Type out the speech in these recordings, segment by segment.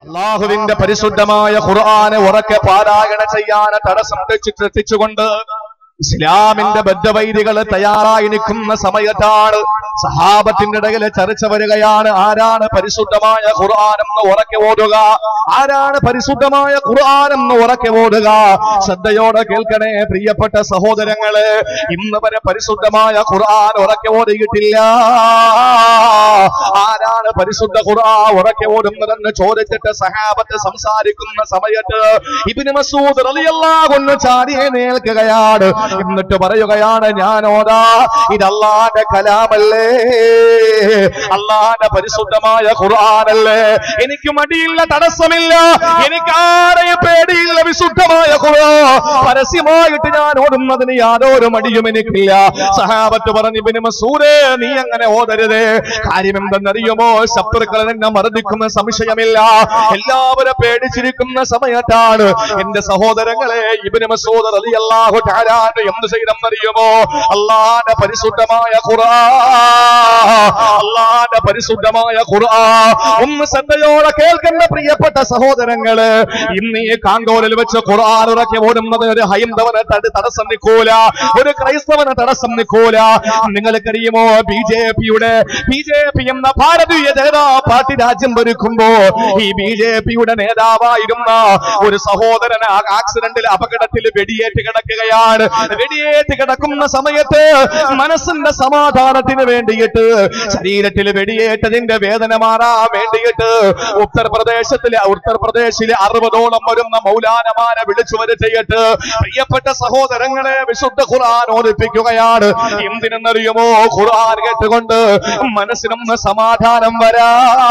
അള്ളാഹുവിന്റെ പരിശുദ്ധമായ ഖുർആനെ ഉറക്കെ പാരായണ ചെയ്യാൻ തടസ്സം തെച്ചിട്ട് എത്തിച്ചുകൊണ്ട് ഇസ്ലാമിന്റെ ബദ്ധവൈദികൾ തയ്യാറായി നിൽക്കുന്ന സമയത്താണ് സഹാബത്തിന്റെ ഇടയിൽ ചർച്ച വരികയാണ് ആരാണ് പരിശുദ്ധമായ ഖുർആൻ എന്ന് ഉറക്കെ ഓടുക ആരാണ് പരിശുദ്ധമായ ഖുർആൻ എന്ന് ഉറക്കെ ഓടുക ശ്രദ്ധയോടെ കേൾക്കണേ പ്രിയപ്പെട്ട സഹോദരങ്ങള് ഇന്ന് വരെ പരിശുദ്ധമായ ഖുർആൻ ഉറക്കെ ഓടിയിട്ടില്ല ആരാണ് പരിശുദ്ധ ഖുർആൻ ഉറക്കെ ഓടുന്നതെന്ന് ചോദിച്ചിട്ട് സഹാബത്ത് സംസാരിക്കുന്ന സമയത്ത് ഇബ്നു മസൂദ് റളിയല്ലാഹു അൻഹു ചാടി എഴുന്നേൽക്കുകയാണ് എന്നിട്ട് പറയുകയാണ് ഞാൻ ഓതാ ഇത് അള്ളാന്റെ കലാമല്ലേ അള്ളാന്റെ പരിശുദ്ധമായ ഖുർആനല്ലേ എനിക്ക് മടിയില്ല തടസ്സമില്ല എനിക്ക് ആരെയും പേടിയില്ല വിശുദ്ധമായ ഖുർആൻ പരസ്യമായിട്ട് ഞാൻ ഓടുന്നതിന് യാതൊരു മടിയും എനിക്കില്ല സഹാബത്ത് പറഞ്ഞു ഇബ്നു മസൂദേ നീ അങ്ങനെ ഓതരുത് കാര്യം എന്തെന്നറിയുമോ ശത്രുക്കൾ നിന്നെ മർദ്ദിക്കുന്ന സംശയമില്ല എല്ലാവരും പേടിച്ചിരിക്കുന്ന സമയത്താണ് എന്റെ സഹോദരങ്ങളെ ഇബ്നു മസൂദ് റളിയല്ലാഹു തആല എന്ത് ചെയ്തെന്നറിയുമോ അള്ളാന്റെ പരിശുദ്ധമായ ഖുർആൻ അള്ളാന്റെ പരിശുദ്ധമായ ഖുർആൻ ഒന്ന് ശ്രദ്ധയോടെ കേൾക്കുന്ന പ്രിയപ്പെട്ട സഹോദരങ്ങള് ഇന്ന് ഈ കാങ്കോലിൽ വെച്ച് ഖുർആൻ ഇറക്കി ഓടുന്നത് ഒരു ഹൈന്ദവന് തട- തടസ്സം നിൽക്കൂല ഒരു ക്രൈസ്തവന് തടസ്സം നിൽക്കൂല നിങ്ങൾക്കറിയുമോ ബി ജെ പിയുടെ ബി ജെ പി എന്ന ഭാരതീയ ജനതാ പാർട്ടി രാജ്യം ഭരിക്കുമ്പോ ഈ ബി ജെ പിയുടെ നേതാവായിരുന്ന ഒരു സഹോദരൻ ആ ആക്സിഡന്റിൽ അപകടത്തിൽ വെടിയേറ്റ് കിടക്കുകയാണ് വെടിയേറ്റ് കിടക്കുന്ന സമയത്ത് മനസ്സിന്റെ സമാധാനത്തിന് വേണ്ടിയിട്ട് ശരീരത്തിൽ വെടിയേറ്റതിന്റെ വേദന മാറാൻ വേണ്ടിയിട്ട് ഉത്തർപ്രദേശത്തിലെ ഉത്തർപ്രദേശിലെ അറുപതോളം വരുന്ന മൗലാനമാരെ വിളിച്ചു വരുത്തിയിട്ട് പ്രിയപ്പെട്ട സഹോദരങ്ങളെ വിശുദ്ധ ഖുർആൻ ഓദിപ്പിക്കുകയാണ് എന്തിനെന്നറിയുമോ ഖുർആൻ കേട്ടുകൊണ്ട് മനസ്സിനൊന്ന് സമാധാനം വരാ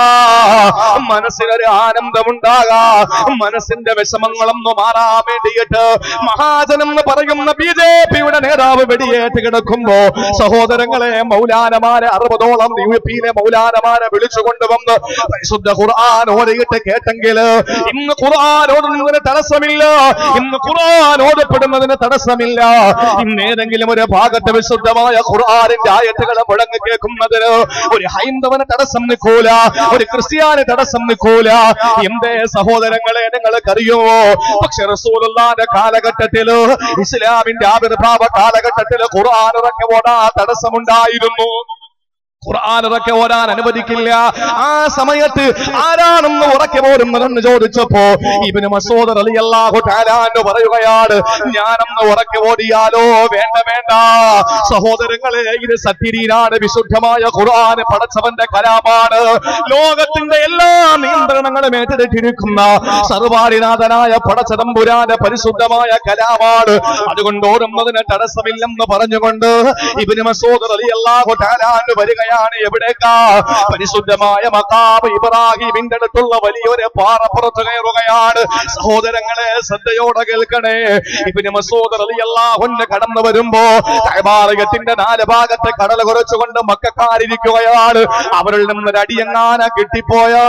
മനസ്സിനൊരു ആനന്ദമുണ്ടാകാ മനസ്സിന്റെ വിഷമങ്ങളൊന്ന് മാറാൻ വേണ്ടിയിട്ട് മഹാജനം എന്ന് പറയുന്ന ബി ജെ പിയുടെ നേതാവ് വെടിയേറ്റ് കിടക്കുമ്പോ സഹോദരങ്ങളെ മൗലാനമാരെ അറുപതോളം യു പിയിലെ മൗലാനമാരെ വിളിച്ചു കൊണ്ടുവന്ന് പരിശുദ്ധ ഖുർആൻ ഓടിയിട്ട് കേട്ടെങ്കിൽ ഇന്ന് ഖുർആൻ ഓടുന്നതിന് തടസ്സമില്ല ഇന്ന് ഖുർആൻ ഓടപ്പെടുന്നതിന് തടസ്സമില്ല ഇന്ന് ഏതെങ്കിലും ഒരു ഭാഗത്ത് വിശുദ്ധമായ ഖുർആനിന്റെ ആയത്തുകൾ മുഴങ്ങി കേൾക്കുന്നതിന് ഒരു ഹൈന്ദവന് തടസ്സം നിൽക്കൂല ഒരു ക്രിസ്ത്യാനി തടസ്സം നിൽക്കൂല എന്തേ സഹോദരങ്ങളെ നിങ്ങൾക്കറിയുമോ പക്ഷെ റസൂലുള്ളാന്റെ കാലഘട്ടത്തില് ഇസ്ലാമിന്റെ ആവിർഭാവ കാലഘട്ടത്തില് ഖുർആൻ ഇറക്കി ഓടാ തടസ്സമുണ്ടായിരുന്നു ഖുർആൻ ഇറക്കി ഓടാൻ അനുവദിക്കില്ല ആ സമയത്ത് ആരാണെന്ന് ഉറക്കെ പോരുന്നതെന്ന് ചോദിച്ചപ്പോ ഇബിന് മസൂദ് റളിയല്ലാഹു തആല എന്ന് പറയുകയാണ് ഞാനൊന്ന് ഉറക്കെ ഓടിയാലോ വേണ്ട വേണ്ട സഹോദരങ്ങളെ ഇത് സത്യരീനാണ് വിശുദ്ധമായ ഖുർആൻ പടച്ചവന്റെ കലാമാണ് ലോകത്തിന്റെ എല്ലാ നിയന്ത്രണങ്ങളും ഏറ്റെടുത്തിരിക്കുന്ന സർവാരിനാഥനായ പടച്ചതമ്പുരാന്റെ പരിശുദ്ധമായ കലാമാണ് അതുകൊണ്ട് ഓടുന്നതിന് തടസ്സമില്ലെന്ന് പറഞ്ഞുകൊണ്ട് ഇബിന് മസൂദ് റളിയല്ലാഹു തആല എന്ന് വരികയാണ് എവിടേക്കാ പരിശുദ്ധമായ മക്കാബ് ഇബ്രാഹിമിന്റെ അടുത്തുള്ള വലിയൊരു പാറപ്പുറത്ത് കയറുകയാണ് സഹോദരങ്ങളെ ശ്രദ്ധയോടെ കേൾക്കണേ ഇബിന് മസൂദ് റളിയല്ലാഹു അൻഹു കടന്നു വരുമ്പോ കൈബാലയത്തിന്റെ നാല് ഭാഗത്തെ കടൽ കുറച്ചുകൊണ്ട് മക്കാരിരിക്കുകയാണ് അവരിൽ നിന്നൊരു അടിയങ്ങാന കിട്ടിപ്പോയാ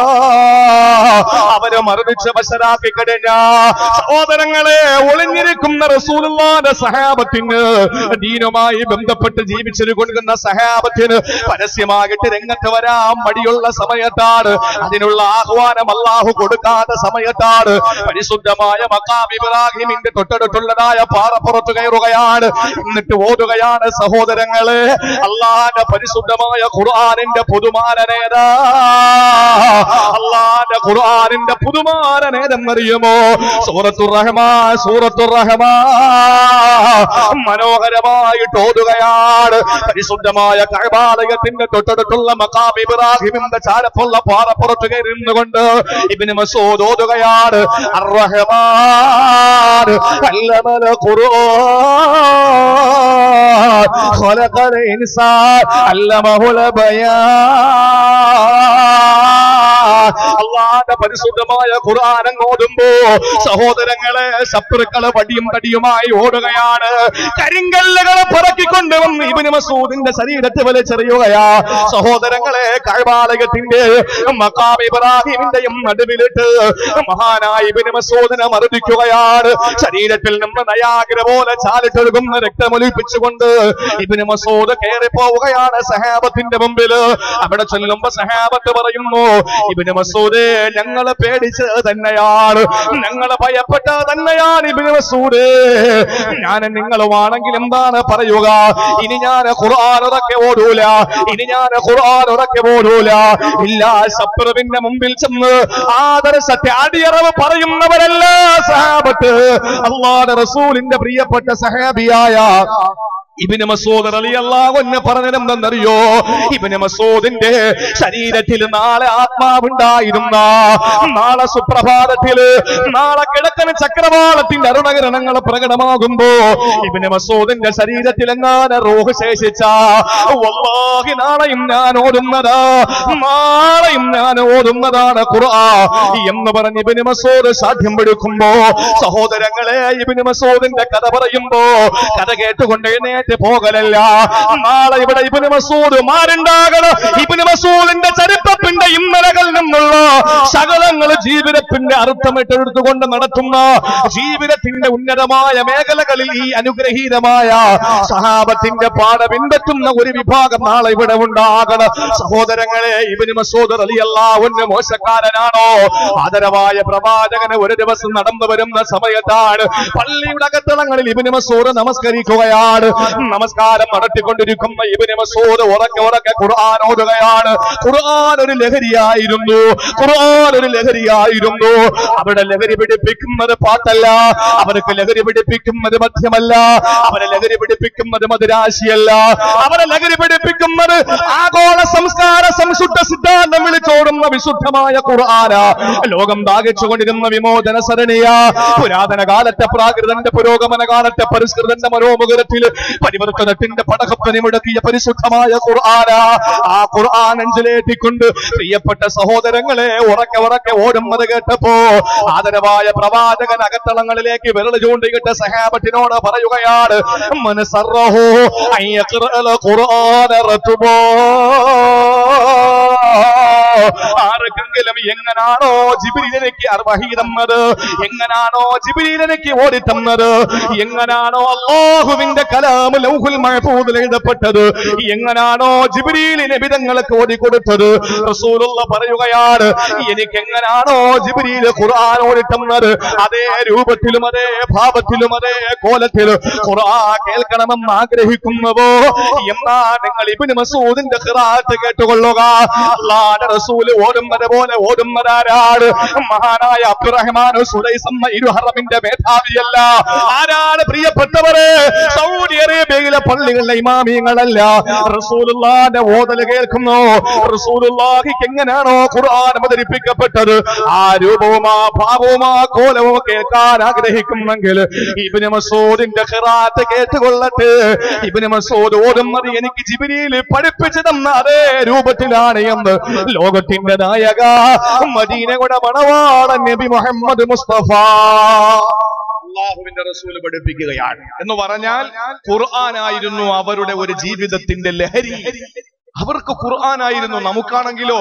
അവര് മർദ്ദിച്ച് വശരാക്കി കഴിഞ്ഞ സഹോദരങ്ങളെ ഒളിഞ്ഞിരിക്കുന്ന റസൂലുള്ളാന്റെ സഹാബത്തിന് ദീനുമായി ബന്ധപ്പെട്ട് ജീവിച്ചു കൊടുക്കുന്ന സഹാബത്തിന് പരസ്യമായിട്ട് രംഗത്ത് വരാൻ മടിയുള്ള സമയത്താണ് അതിനുള്ള ആഹ്വാനം അള്ളാഹു കൊടുക്കാത്ത സമയത്താണ് പരിശുദ്ധമായ മക്കാം ഇബ്രാഹിമിന്റെ തൊട്ടടുത്തുള്ളതായ പാറപ്പുറത്ത് കയറുകയാണ് എന്നിട്ട് ഓടുകയാണ് സഹോദരങ്ങളെ അള്ളാന്റെ പരിശുദ്ധമായ ഖുർആനിന്റെ പുതുമാനനേതാ അള്ളാന്റെ ഖുർആനിന്റെ പുതുമാനനേതെന്നറിയുമോ സൂറത്തുർ റഹ്മാൻ സൂറത്തുർ റഹ്മാൻ മനോഹരമായിട്ട് ഓടുകയാണ് പരിശുദ്ധമായ കഴബാലയത്തിന്റെ തൊട്ടടുത്തുള്ള മക്കാം ഇബ്രാഹിമിന്റെ ചാരപ്പുള്ള പാറപ്പുറത്ത് കയറി നിന്നുകൊണ്ട് ഇബിന് മസൂദ് ഓതുകയാണ് അർറഹ്മാൻ അല്ലമൽ ഖുർആൻ ഖലഖൽ ഇൻസാൻ അല്ലമഹുൽ ബയാൻ അള്ളാന്റെ പരിശുദ്ധമായ ഖുർആൻ അങ്ങ് ഓതുമ്പോ സഹോദരങ്ങളെ ശത്രുക്കള് വടിയും തടിയുമായി ഓടുകയാണ് കരിങ്കല്ലുകൾ പറക്കിക്കൊണ്ട് വന്ന് ഇബിന് മസൂദിന്റെ ശരീരത്തെ വലിച്ചെറിയുകയാ സഹോദരങ്ങളെ കഴബാലയത്തിന്റെ മക്കാം ഇബ്രാഹിമിന്റെയും നടുവിലിട്ട് മഹാനായ ഇബിന് മസൂദിനെ മർദ്ദിക്കുകയാണ് ശരീരത്തിൽ നിന്ന് നയാഗ്ര പോലെ ചാലിട്ടൊഴുകുന്ന രക്തമൊലിപ്പിച്ചുകൊണ്ട് ഇബിന് മസൂദ് കയറി പോവുകയാണ് സഹാബത്തിന്റെ മുമ്പിൽ അവിടെ ചെല്ലുമ്പോ സഹാബത്ത് പറയുന്നു ഇബിന് ഇബിന് മസൂദ് ഞങ്ങളെ പേടിച്ചത് തന്നെയാണ് ഞങ്ങളെ ഭയപ്പെട്ടത് തന്നെയാണ് ഇബിന് മസൂദ് ഞാൻ നിങ്ങളുമാണെങ്കിൽ എന്താണ് പറയുക ഇനി ഞാൻ ഖുർആൻ ഉറക്കെ ഓടൂല ഇനി ഞാൻ ഖുർആൻ ഉറക്കെ ഓടൂല ഇല്ല ശത്രുവിന്റെ മുമ്പിൽ ചെന്ന് ആദര സത്യ അടിയറവ് പറയുന്നവരല്ല സഹാബത്ത് അള്ളാഹുവിന്റെ റസൂലിന്റെ പ്രിയപ്പെട്ട സഹാബിയായ ഇബിന് മസൂദ് റളിയല്ലാഹു അൻഹു പറഞ്ഞതെന്തെന്നറിയോ ഇബിന് മസൂദിന്റെ ശരീരത്തിൽ നാളെ ആത്മാവുണ്ടായിരുന്ന നാളെ സുപ്രഭാതത്തില് നാളെ കിഴക്കന് ചക്രവാളത്തിന്റെ അരുണകിരണങ്ങൾ പ്രകടമാകുമ്പോ ഇബിന് മസൂദിന്റെ ശരീരത്തിൽ എങ്ങാനെ റൂഹ് ശേഷിച്ച വല്ലാഹി നാളെയും ഞാൻ ഓടുന്നതാ നാളെയും ഞാൻ ഓടുന്നതാണ് ഖുർആ എന്ന് പറഞ്ഞ് ഇബിന് മസൂദ് സാധ്യം പിടിക്കുമ്പോ സഹോദരങ്ങളെ ഇബിന് മസൂദിന്റെ കഥ പറയുമ്പോ കഥ കേട്ടുകൊണ്ട് എഴുന്നേറ്റ് പോകലല്ല നാളെ ഇവിടെ ഇബിന് മസൂദ് മാരുണ്ടാകണം ഇബിന് മസൂദിന്റെ ചരിത്രത്തിന്റെ ഇന്നലകളിൽ നിന്നുള്ള സകലങ്ങൾ ജീവിതത്തിന്റെ അർത്ഥമിട്ടെടുത്തുകൊണ്ട് നടത്തുന്ന ജീവിതത്തിന്റെ ഉന്നതമായ മേഖലകളിൽ ഈ അനുഗ്രഹീതമായ സഹാബത്തിന്റെ പാഠ പിൻപറ്റുന്ന ഒരു വിഭാഗം നാളെ ഇവിടെ ഉണ്ടാകണം സഹോദരങ്ങളെ ഇബിന് മസൂദ് അലിയല്ലാവുന്ന മോശക്കാരനാണോ ആദരവായ പ്രവാചകന് ഒരു ദിവസം നടന്നു വരുന്ന സമയത്താണ് പള്ളിയുടെ അകത്തളങ്ങളിൽ ഇബിന് മസൂദ് നമസ്കരിക്കുകയാണ് നമസ്കാരം നടത്തിക്കൊണ്ടിരിക്കുന്ന ഇബിന് മസൂദ് ഉറക്കെ ഉറക്കെ ഖുർആൻ ഓതുകയാണ് ഖുർആൻ ഒരു ലഹരിയായിരുന്നു ഖുർആൻ ഒരു ലഹരിയായിരുന്നു അവിടെ ലഹരി പിടിപ്പിക്കുന്നത് പാട്ടല്ല അവർക്ക് ലഹരി പിടിപ്പിക്കുന്നത് മദ്യമല്ല അവരെ ലഹരി പിടിപ്പിക്കുന്നത് മധുരാശിയല്ല അവരെ ലഹരി പിടിപ്പിക്കുന്നത് ആഗോള സംസ്കാര സംശുദ്ധ സിദ്ധാന്തം വിളിച്ചോടുന്ന വിശുദ്ധമായ ഖുർആന ലോകം ദാഹിച്ചുകൊണ്ടിരുന്ന വിമോചന സരണിയ പുരാതന കാലത്തെ പ്രാകൃതന്റെ പുരോഗമന കാലത്തെ പരിഷ്കൃതന്റെ മനോമുഖരത്തിൽ പരിവർത്തനത്തിന്റെ പടകപ്പനി മുടക്കിയ പരിശുദ്ധമായ ഖുർആന ആ ഖുർആൻ നെഞ്ചിലേറ്റിക്കൊണ്ട് പ്രിയപ്പെട്ട സഹോദരങ്ങളെ ഉറക്കെ ഉറക്കെ ഓടുന്നത് കേട്ടപ്പോ ആദരവായ പ്രവാചകൻ അകത്തളങ്ങളിലേക്ക് വിരൽ ചൂണ്ടിയിട്ട് സഹാബത്തിനോട് പറയുകയാണ് മനസ്സറഹോ അയ്യഖ്റഅൽ ഖുർആന റതുബോ ആർക്കെങ്കിലും എങ്ങനാണോ ജിബിരിലേക്ക് വഹി തന്നത് എങ്ങനാണോ ജിബിരിലേക്ക് ഓടി തന്നത് എങ്ങനാണോ അള്ളാഹുവിന്റെ കലാമ് ലൗഹുൽ മഹഫൂദിൽ എഴുതപ്പെട്ടത് എങ്ങനാണോ ജിബിരിയിൽ നബിതങ്ങൾക്ക് ഓടി കൊടുത്തത് റസൂലുള്ള പറയുകയാണ് എനിക്ക് എങ്ങനാണോ ജിബിരിയിൽ ഖുർആൻ ഓടി തന്നത് അതേ രൂപത്തിലും അതേ ഭാവത്തിലും അതേ കോലത്തിലും ഖുർആൻ കേൾക്കണമെന്ന് ആഗ്രഹിക്കുന്നുവോ എന്നാ നിങ്ങൾ ഇബ്നു മസൂദിന്റെ ഖിറാഅത്ത് കേട്ടുകൊള്ളുക അല്ലാഹുവിന്റെ റസൂൽ ഓടുന്നത് പോലെ ഓടുന്നതാരാണ് മഹാനായ അബ്ദുറഹ്മാൻ സുലൈസമ്മ ഇരുഹറമിന്റെ മേധാവിയല്ല ആരാണ് പ്രിയപ്പെട്ടവരെ സൗദി അറേബ്യയിലെ പള്ളികളിലെ ഇമാമിയങ്ങളല്ല റസൂലുള്ളാന്റെ ഓതൽ കേൾക്കുന്നു റസൂലുള്ളാഹിക്ക് എങ്ങനെയാണോ ഖുർആൻ അവതരിപ്പിക്കപ്പെട്ടത് ആ രൂപവും ആ ഭാവവും ആ കോലവും കേൾക്കാൻ ആഗ്രഹിക്കുന്നെങ്കിൽ ഇബ്നു മസൂദിന്റെ ഖിറാത്ത് കേട്ടുകൊള്ളട്ടെ ഇബ്നു മസൂദ് ഓടുന്നത് എനിക്ക് ജിബ്രീൽ പഠിപ്പിച്ചു തന്ന അതേ രൂപത്തിലാണ് എന്ന് ലോകത്തിന്റെ നായക മദീനയുടെ മണവാളൻ നബി മുഹമ്മദ് മുസ്തഫ അള്ളാഹുവിന്റെ റസൂൽ പഠിപ്പിക്കുകയാണ് എന്ന് പറഞ്ഞാൽ ഖുർആനായിരുന്നു അവരുടെ ഒരു ജീവിതത്തിന്റെ ലഹരി അവർക്ക് ഖുർആനായിരുന്നു നമുക്കാണെങ്കിലോ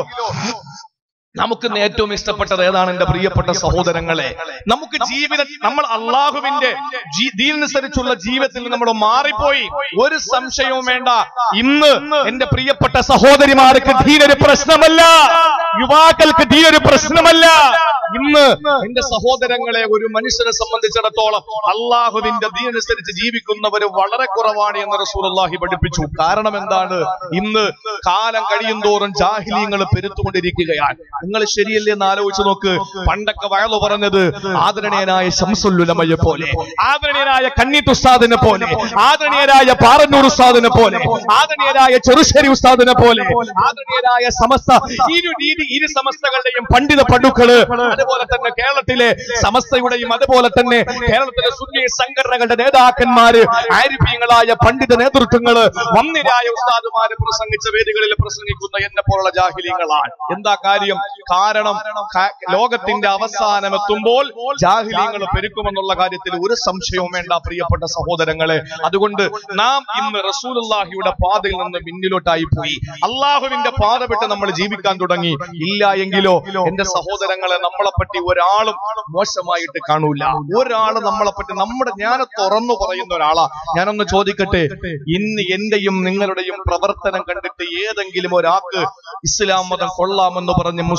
നമുക്ക് ഇന്ന് ഏറ്റവും ഇഷ്ടപ്പെട്ടത് ഏതാണ് എന്റെ പ്രിയപ്പെട്ട സഹോദരങ്ങളെ നമുക്ക് ജീവിത നമ്മൾ അള്ളാഹുവിന്റെ ജീ- ദീനനുസരിച്ചുള്ള ജീവിതത്തിൽ നമ്മൾ മാറിപ്പോയി ഒരു സംശയവും വേണ്ട ഇന്ന് എന്റെ പ്രിയപ്പെട്ട സഹോദരിമാർക്ക് ദീനൊരു പ്രശ്നമല്ല യുവാക്കൾക്ക് ദീനൊരു പ്രശ്നമല്ല ഇന്ന് എന്റെ സഹോദരങ്ങളെ ഒരു മനുഷ്യനെ സംബന്ധിച്ചിടത്തോളം അള്ളാഹുവിന്റെ ദീനനുസരിച്ച് ജീവിക്കുന്നവർ വളരെ കുറവാണ് എന്ന് റസൂലുള്ളാഹി പഠിപ്പിച്ചു കാരണം എന്താണ് ഇന്ന് കാലം കഴിയും തോറും ജാഹിലീങ്ങൾ പെരുത്തുകൊണ്ടിരിക്കുകയാണ് നിങ്ങൾ ശരിയല്ലേ എന്ന് ആലോചിച്ച് നോക്ക് പണ്ടൊക്കെ വയലു പറഞ്ഞത് ആദരണീയനായ ശംസുല്ലുലമയെ പോലെ ആദരണീയനായ കണ്ണീത്ത് ഉസ്താദിനെ പോലെ ആദരണീയരായ പാറന്നൂർ ഉസ്താദിനെ പോലെ ആദരണീയരായ ചെറുശ്ശേരി ഉസ്താദിനെ പോലെ ആദരണീയരായ സമസ്ത ഇരു രീതി ഇരു സമസ്തകളുടെയും പണ്ഡിത പടുക്കള് അതുപോലെ തന്നെ കേരളത്തിലെ സമസ്തയുടെയും അതുപോലെ തന്നെ കേരളത്തിലെ സുന്നി സംഘടനകളുടെ നേതാക്കന്മാര് ആരിഫ്യങ്ങളായ പണ്ഡിത നേതൃത്വങ്ങള് വന്നിരായ ഉസ്താദുമാര് പ്രസംഗിച്ച വേദികളിൽ പ്രസംഗിക്കുന്ന എന്നെ പോലുള്ള ജാഹിലീങ്ങളാണ് എന്താ കാര്യം കാരണം ക- ലോകത്തിന്റെ അവസാനം എത്തുമ്പോൾ ജാഹിലീങ്ങൾ പെരുക്കുമെന്നുള്ള കാര്യത്തിൽ ഒരു സംശയവും വേണ്ട പ്രിയപ്പെട്ട സഹോദരങ്ങളെ അതുകൊണ്ട് നാം ഇന്ന് റസൂലുള്ളാഹിയുടെ പാതയിൽ നിന്ന് പിന്നിലോട്ടായി പോയി അള്ളാഹുവിന്റെ പാത വിട്ട് നമ്മൾ ജീവിക്കാൻ തുടങ്ങി ഇല്ല എങ്കിലോ എന്റെ സഹോദരങ്ങളെ നമ്മളെപ്പറ്റി ഒരാളും മോശമായിട്ട് കാണൂല ഒരാള് നമ്മളെപ്പറ്റി നമ്മുടെ ഞാൻ തുറന്നു പറയുന്ന ഒരാളാ ഞാനൊന്ന് ചോദിക്കട്ടെ ഇന്ന് എന്റെയും നിങ്ങളുടെയും പ്രവർത്തനം കണ്ടിട്ട് ഏതെങ്കിലും ഒരാൾക്ക് ഇസ്ലാം മതം കൊള്ളാമെന്ന് പറഞ്ഞ് മുസ്ലിം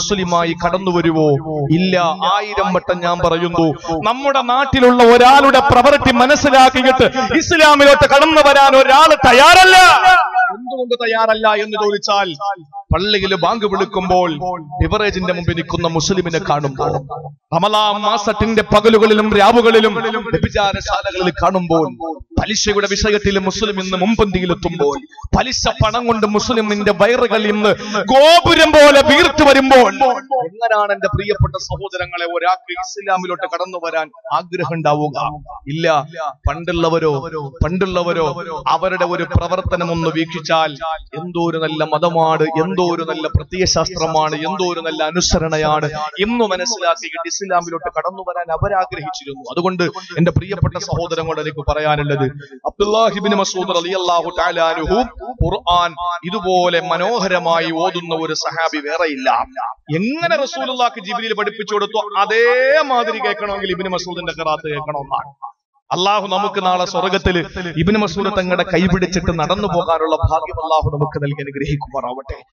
മുസ്ലിമായി കടന്നു വരുവോ ഇല്ല ആയിരം വട്ടം ഞാൻ പറയുന്നു നമ്മുടെ നാട്ടിലുള്ള ഒരാളുടെ പ്രവൃത്തി മനസ്സിലാക്കിയിട്ട് ഇസ്ലാമിലോട്ട് കടന്നു വരാൻ ഒരാൾ തയ്യാറല്ല എന്തുകൊണ്ട് തയ്യാറല്ല എന്ന് ചോദിച്ചാൽ പള്ളിയിൽ ബാങ്ക് വിളിക്കുമ്പോൾ ബിവറേജിന്റെ മുമ്പിൽ നിൽക്കുന്ന മുസ്ലിമിനെ കാണുമ്പോൾ റമലാം മാസത്തിന്റെ പകലുകളിലും രാവുകളിലും വ്യഭിചാരശാലകളിൽ കാണുമ്പോൾ പലിശയുടെ വിഷയത്തിൽ മുസ്ലിം ഇന്ന് മുമ്പന്തിയിലെത്തുമ്പോൾ പലിശ പണം കൊണ്ട് മുസ്ലിമിന്റെ വയറുകൾ ഇന്ന് ഗോപുരം പോലെ വീർത്തു വരുമ്പോൾ എങ്ങനെയാണ് എന്റെ പ്രിയപ്പെട്ട സഹോദരങ്ങളെ ഒരാൾക്ക് ഇസ്ലാമിലോട്ട് കടന്നു വരാൻ ആഗ്രഹം ഉണ്ടാവുക ഇല്ല പണ്ടുള്ളവരോ പണ്ടുള്ളവരോ അവരുടെ ഒരു പ്രവർത്തനം ഒന്ന് വീക്ഷിച്ചാൽ എന്തോ ഒരു നല്ല മതമാണ് എന്തോ ഒരു നല്ല പ്രത്യയശാസ്ത്രമാണ് എന്തോ ഒരു നല്ല അനുസരണയാണ് എന്ന് മനസ്സിലാക്കിയിട്ട് ഇസ്ലാമിലോട്ട് കടന്നു വരാൻ അവരാഗ്രഹിച്ചിരുന്നു അതുകൊണ്ട് എന്റെ പ്രിയപ്പെട്ട സഹോദരങ്ങളോട് എനിക്ക് പറയാനുള്ളത് അബ്ദുല്ലാഹിബിൻ മസൂദ് റളിയല്ലാഹു തആല അൻഹു ഖുർആൻ ഇതുപോലെ മനോഹരമായി ഓതുന്ന ഒരു സഹാബി വേറെയില്ല എങ്ങനെ റസൂലുള്ളാഹിക്ക് ജിബ്രീൽ പഠിപ്പിച്ചു കൊടുത്തു അതേമാതിരി കേൾക്കണമെങ്കിൽ ഇബ്നു മസൂദിന്റെ ഖിറാത്ത് കേൾക്കണമെന്നാണ് അള്ളാഹു നമുക്ക് നാളെ സ്വർഗത്തിൽ ഇബ്നു മസൂദ് തങ്ങളുടെ കൈപിടിച്ചിട്ട് നടന്നു പോകാനുള്ള ഭാഗ്യം അള്ളാഹു നമുക്ക് നൽകി അനുഗ്രഹിക്കുമാറാവട്ടെ